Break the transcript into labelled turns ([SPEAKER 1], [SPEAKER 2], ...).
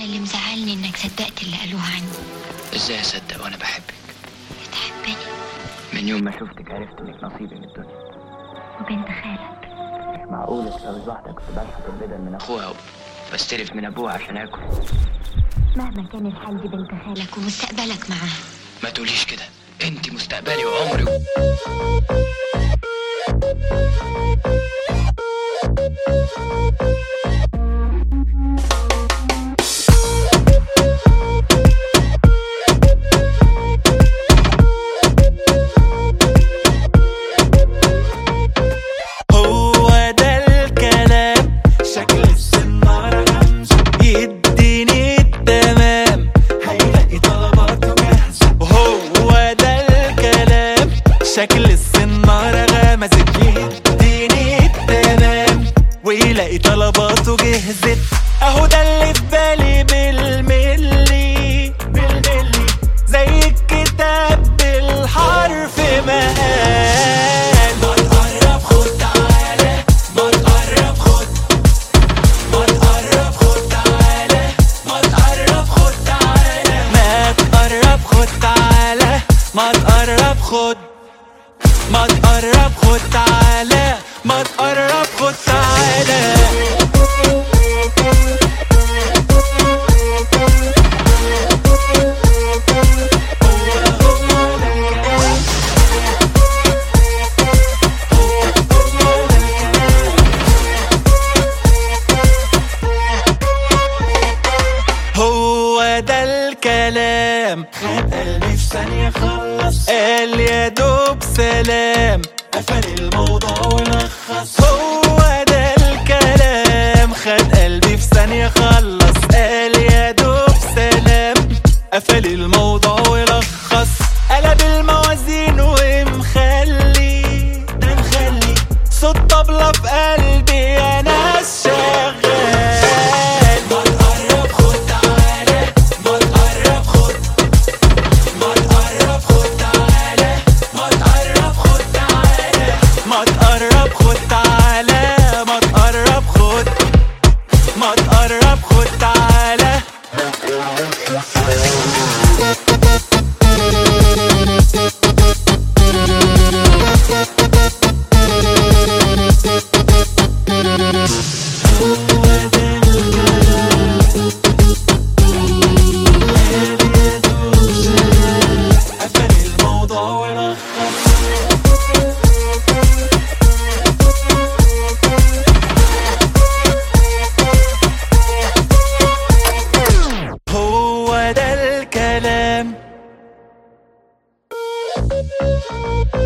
[SPEAKER 1] اللي مزعلني انك صدقت اللي قالوه عني
[SPEAKER 2] ازاي اصدق وانا بحبك
[SPEAKER 1] بتحبني
[SPEAKER 2] من يوم ما شفتك عرفت انك نصيبي من الدنيا
[SPEAKER 1] وبنت خالك
[SPEAKER 2] مش معقول اتجوز واحده كنت بشحت البدل من اخوها وبستلف من ابوها عشان اكل
[SPEAKER 1] مهما كان الحال دي بنت خالك ومستقبلك معاها
[SPEAKER 2] ما تقوليش كده انت مستقبلي وعمري و...
[SPEAKER 3] هو ده الكلام شكل السنارة همزة يديني التمام هيلاقي طلباته جاهزة هو ده الكلام شكل السنارة غمزت يديني التمام ويلاقي طلباته جهزت اهو ده اللي في بالي بالملي بالملي زي الكتاب بالحرف ما قال ما تقرب خد تعالى ما تقرب خد ما تقرب خد تعالى ما تقرب خد تعالى ما تقرب خد تعالى ما تقرب خد ما تقرب خد تعالى ما تقرب خد تعالى هو ده الكلام خد قلبي في ثانية خلص قال يا دوب سلام قفل الموضوع ولخص هو ده الكلام خد قلبي في ثانية خلص قال يا دوب سلام قفل الموضوع ولخص قلب الموازين ومخلي ده مخلي صوت طبلة في قلبي يا ناس شغال ما تقرب خد تعالى ما تقرب خد ما تقرب خد تعالى ما تقرب خد تعالى ما تقرب خد تعالى ما تقرب خد ما تقرب خد تعالى قفل الموضوع ولخص هو ده الكلام